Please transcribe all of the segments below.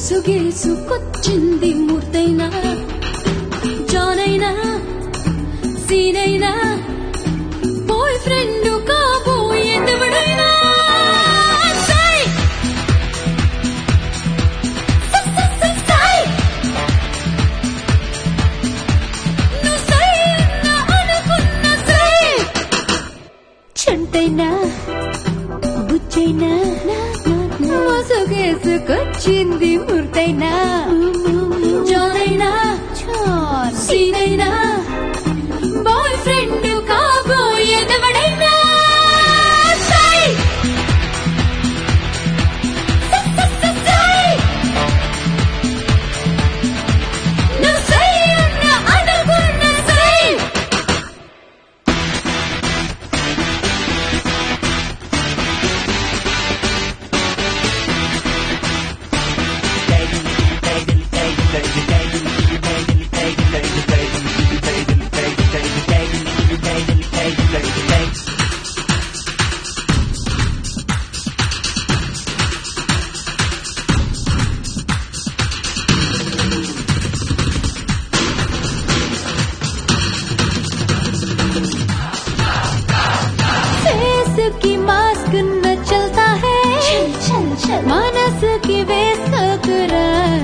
ముసుగేసుకొచ్చింది మూర్తైనా జానైనా సీనైనా boy friend కాబోయేదెవడైనా సై! సై, సై, సై, సై! నువ్వు సై అన్నా అనుకున్న సై! చంటైనా బుచ్చైనా మోసగేసుకొచ్చింది మూర్తైనా జానైనా సీనైనా బాయ్ ఫ్రెండ్ కాబోయేదెవడైనా సై! సై, సై, సై, సై! నువ్వు సై అన్నా అనుకున్న సై! फेस की मास्क न चलता है चल चल चल మనస్ కి వేసుకోకురా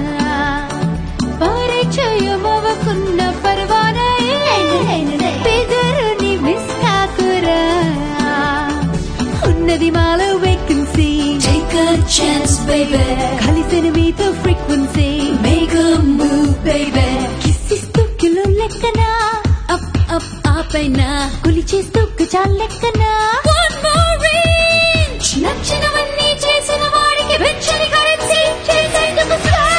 పరిచయం అవ్వకున్న పర్వానే ఫిగర్ని మిస్ కాకురా ఉన్నది మాలో vacancy take a chance baby కలిసిన మీతో frequency make a move baby కిస్సిస్తూ కిలో లెక్కన అప్ అప్ ఆపైనా కులి చేస్తూ చాలు లెక్కన One more inch. నచ్చినవన్నీ చేసిన వాడికి వెచ్చని కరెన్సీ చేసేందుకు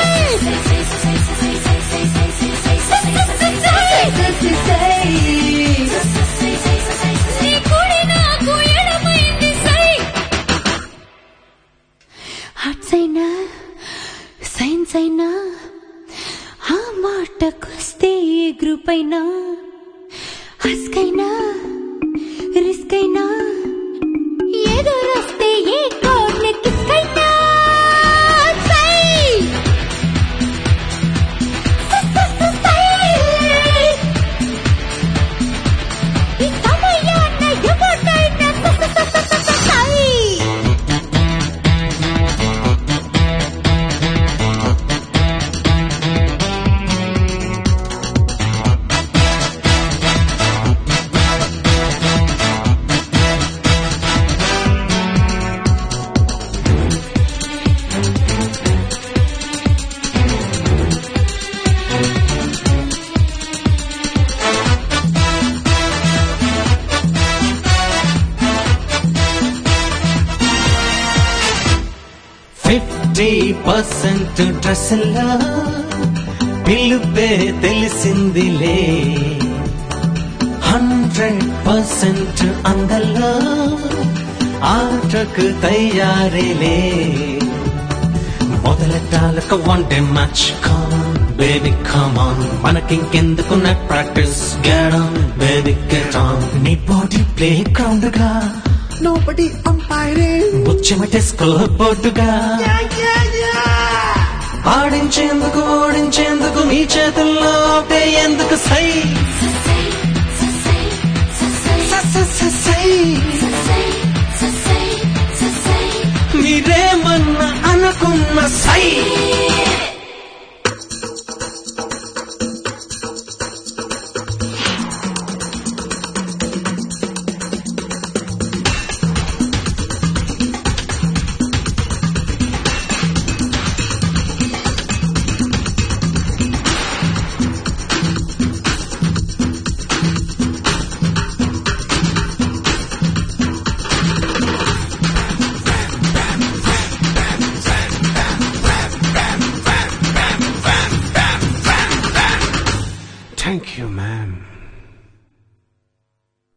నీ కుడి నాకు ఎడమైంది సై ఆర్ట్స్ అయినా సైన్స్ అయినా ఆ మాటకొస్తే ఏ గ్రూప్ అయినా హస్క్ అయినా రిస్క్ అయినా ఎదురొస్తే ఏ కోడ్ని కిస్క్ అయినా సై! స- స- స- సై! ఈ సమయాన్న ఎవరినైనా స- స- స- స- స- సై! ఫిఫ్టీ పర్సెంట్ డ్రెస్లా పిలుపే తెలిసిందిలే హండ్రెడ్ పర్సెంట్ అందల్లో ఆటకు తయారీలే మొదలెట్టాలకు one day match come on baby come on మనకింకెందుకు నెట్ ప్రాక్టీస్ గేడం బేబీ గెట్ ఆన్ నీ బాడీ ప్లే గ్రౌండ్ గా Nobody umpiring. ముచ్చమటే స్కోర్ బోర్డుగా ఆడించేందుకు ఓడించేందుకు మీ చేతుల్లో ఒకటే ఎందుకు సై స- స- స- సై మీరేమన్నా అనుకున్న సై థ్యాంక్ యూ మ్యామ్